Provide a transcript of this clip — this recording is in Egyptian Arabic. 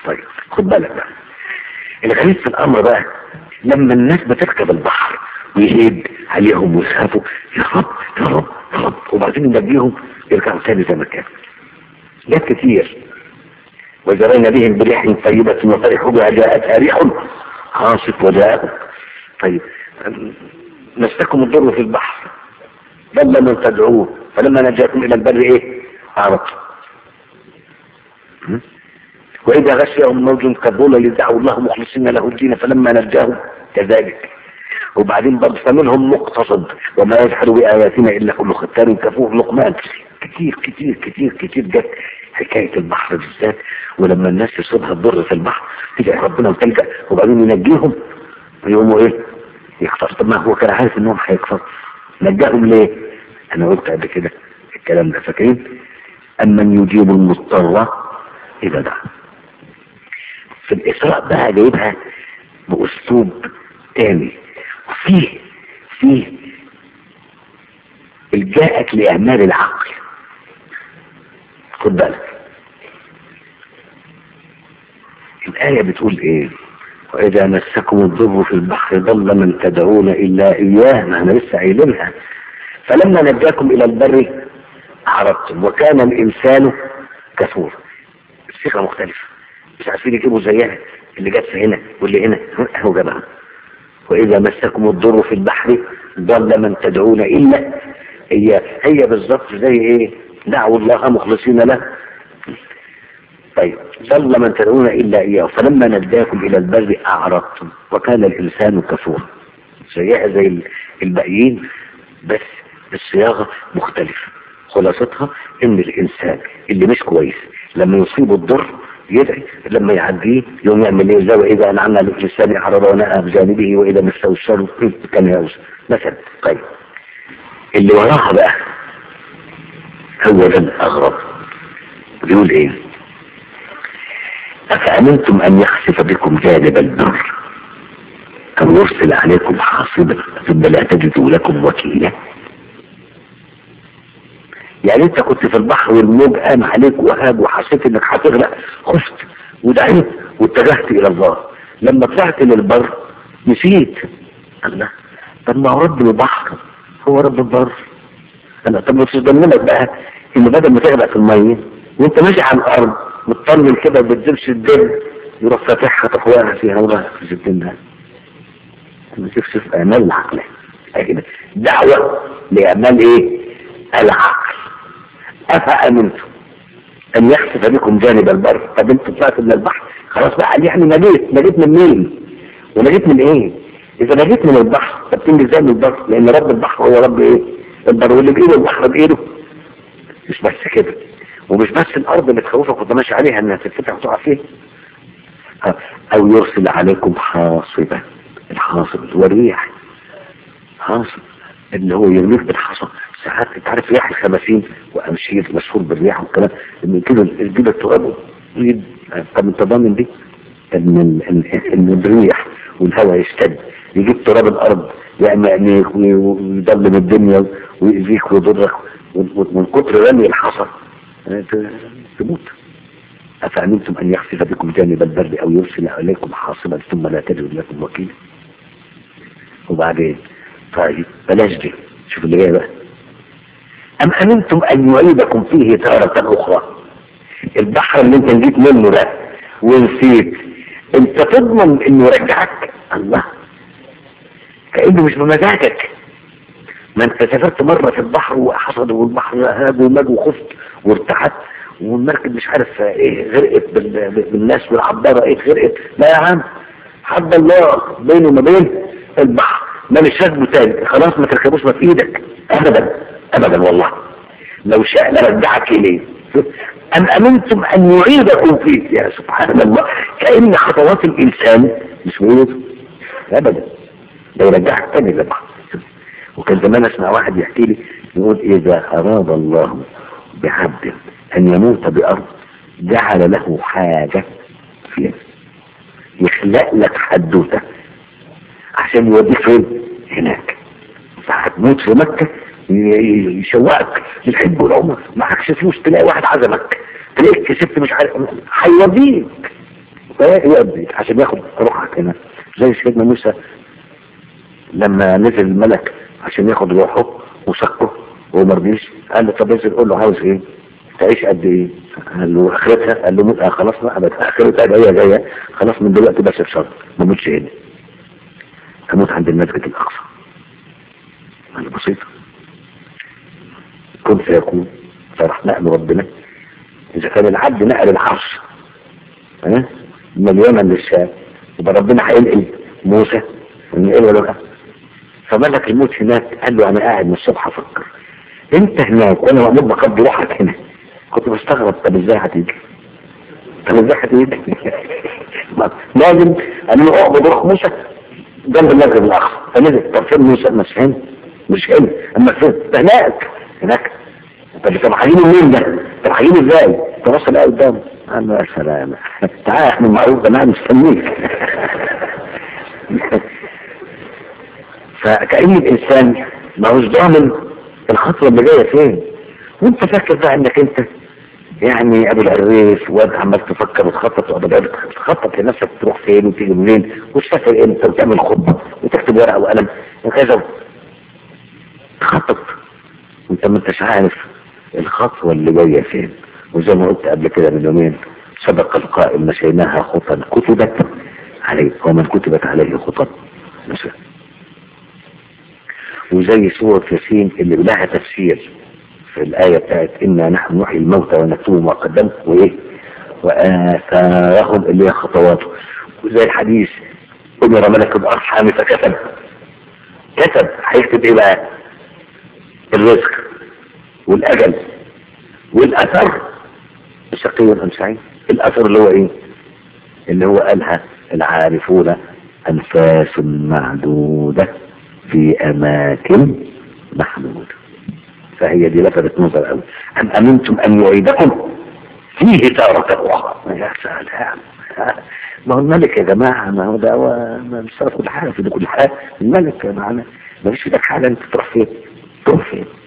طيب خد بالك بقى الغريب في الامر بقى لما الناس بتركب البحر ويهيب عليهم ويخافوا يا رب يا رب يا رب وبعدين ينبيهم يرجعوا تاني زي ما كانوا جت كتير وجرينا بهم بريح طيبة وفرحوا بها جاءتها ريح عاصف وجاءهم طيب مسكم الضر في البحر ضل من تدعوه فلما نجاكم الى البر ايه عرفتم واذا غشيهم موج كالظلل دعوا الله مخلصين له الدين فلما نجاهم كذلك وبعدين برضه فمنهم مقتصد وما يجحد بآياتنا إلا كل ختار كفور لقمان كتير كتير كتير كتير جت حكاية البحر بالذات ولما الناس يصيبها الضر في البحر تدعي ربنا وتلجأ وبعدين ينجيهم يقوموا ايه يكفر طب ما هو كان عارف انهم هيكفر نجاهم ليه انا قلت قبل كده الكلام ده فاكرين امن يجيب المضطر اذا دعا في الاسراء بقى جايبها باسلوب تاني وفيه فيه الجاءت لإعمال العقل خد بالك الآية بتقول إيه وإذا مسكم الضر في البحر ضل من تدعون إلا إياه ما احنا لسه قايلينها فلما نجاكم إلى البر عرضتم وكان الإنسان كفور الصيغة مختلفة مش عارفين يجيبوا زيها اللي جت هنا واللي هنا هو جابها وإذا مسكم الضر في البحر ضل من تدعون إلا هي هي بالظبط زي إيه دعوا الله مخلصين له طيب ضل من تدعون إلا إياه فلما نجاكم إلى البر أعرضتم وكان الإنسان كفورا زيها زي الباقيين بس الصياغة مختلفة خلاصتها إن الإنسان اللي مش كويس لما يصيب الضر يدعي لما يعديه يوم يعمل ايه زي واذا انعمنا للانسان عرض ونأى بجانبه واذا مسه الشر كان يعوز مثلا طيب اللي وراها بقى هو ده الاغرب بيقول ايه افامنتم ان يخسف بكم جانب البر او يرسل عليكم حاصبا ثم لا تجدوا لكم وكيلا يعني انت كنت في البحر والموج قام عليك وهاب وحسيت انك هتغرق خفت ودعيت واتجهت الى الله لما طلعت للبر نسيت الله طب ما هو رب البحر هو رب البر انا طب ما تضمنك بقى ان بدل ما تغرق في الميه وانت ماشي على الارض مطمن كده ما بتزيبش الدم يروح فاتحها تقواها فيها ولا في الدم ما تشوفش في اعمال العقل دعوه لاعمال ايه العقل أفأمنتم أن يخسف بكم جانب البر طب انتوا طلعتوا من البحر خلاص بقى يعني نجيت نجيت من مين ونجيت من ايه اذا نجيت من البحر طب تنجي ازاي من البر لان رب البحر هو رب ايه البر واللي بايده البحر بايده مش بس كده ومش بس الارض اللي تخوفك وانت ماشي عليها انها تتفتح وتقع فيها او يرسل عليكم حاصبا الحاصب هو الريح حاصب اللي هو يرميك بالحصى ساعات انت عارف رياح الخمسين وامشير مشهور بالرياح والكلام ان كده الجبل تراب طب انت ضامن دي ان ان الريح والهواء يشتد يجيب تراب الارض يعمى عينيك ويضلم الدنيا ويأذيك ويضرك ومن كتر رمي الحصى تموت أفأمنتم أن يخسف بكم جانب البر أو يرسل عليكم حاصبا ثم لا تجد لكم وكيلا وبعدين طيب بلاش دي شوف اللي جاي بقى أم أمنتم أن يعيدكم فيه تارة أخرى البحر اللي انت نجيت منه ده ونسيت انت تضمن انه يرجعك الله كأنه مش بمزاجك ما انت سافرت مرة في البحر وحصد والبحر هاب ومج وخفت وارتحت والمركب مش عارف ايه غرقت بالناس والعبارة ايه غرقت لا يا عم حد الله بينه وما بين البحر ما مش راكبه تاني خلاص ما تركبوش ما في ايدك ابدا ابدا والله لو شاء لرجعك اليه ام امنتم ان يعيدكم فيه يا سبحان الله كأن خطوات الانسان مش موجودة ابدا ده يرجعك تاني للبحر وكان زمان اسمع واحد يحكي لي يقول اذا اراد الله بعبد ان يموت بارض جعل له حاجة فيها يخلق لك حدوته عشان يوديك فين هناك فهتموت في مكة يشوقك للحب والعمر معكش فلوس تلاقي واحد عزمك تلاقيك كسبت مش عارف هيوديك فيؤدي عشان ياخد روحك هنا زي سيدنا موسى لما نزل الملك عشان ياخد روحه وسقه وما رضيش قال له طب انزل قول له عاوز ايه تعيش قد ايه قال له اخرتها قال له مو- آه خلاص بقى بقت اخرتها جايه جايه خلاص من دلوقتي بس بشرط ما اموتش هنا اموت عند المسجد الاقصى قال بسيطه كن فيكون فراح نقل ربنا اذا كان العبد نقل العرش ها من اليمن للشام يبقى ربنا هينقل موسى ونقل ولا لا فملك الموت هناك قال له انا قاعد من الصبح افكر انت هناك وانا مأمور بقضي روحك هنا كنت بستغرب طب ازاي هتيجي طب ازاي هتيجي ما- لازم قال له اعبد روح موسى جنب المسجد الاقصى فنزل طب فين موسى مش هنا مش هنا اما فين ده هناك هناك طب طب هجيبه منين ده؟ طب هجيبه ازاي؟ طب وصل ايه قدامه؟ قال له يا سلام تعالى احنا المعروف ده انا مستنيك فكأن الإنسان ما هوش ضامن الخطوة اللي جاية فين وانت فاكر بقى انك انت يعني ابو العريف واد عمال تفكر وتخطط وابو العريف تخطط لنفسك تروح فين وتيجي منين وتسافر امتى وتعمل خطة وتكتب ورقة وقلم وكذا تخطط وانت ما انتش عارف الخطوة اللي جاية فين وزي ما قلت قبل كده من يومين سبق القائل مشيناها خطا كتبت عليه ومن كتبت عليه خطا مشى وزي سورة ياسين اللي لها تفسير في الآية بتاعت إنا نحن نحيي الموتى ونكتب ما قدمت وإيه وآثارهم اللي هي خطواته وزي الحديث أمر ملك الأرحام فكتب كتب هيكتب إيه بقى الرزق والأجل والأثر شقي أم سعيد الأثر اللي هو إيه اللي هو قالها العارفون أنفاس معدودة في أماكن محدودة فهي دي لفتت نظر قوي أم أمنتم أن يعيدكم فيه تارة أخرى يا سلام ما هو الملك يا جماعة ما هو ده هو مش كل حاجة في كل حاجة الملك يا معنا ما فيش في ايدك حاجة انت تروح فين تروح فين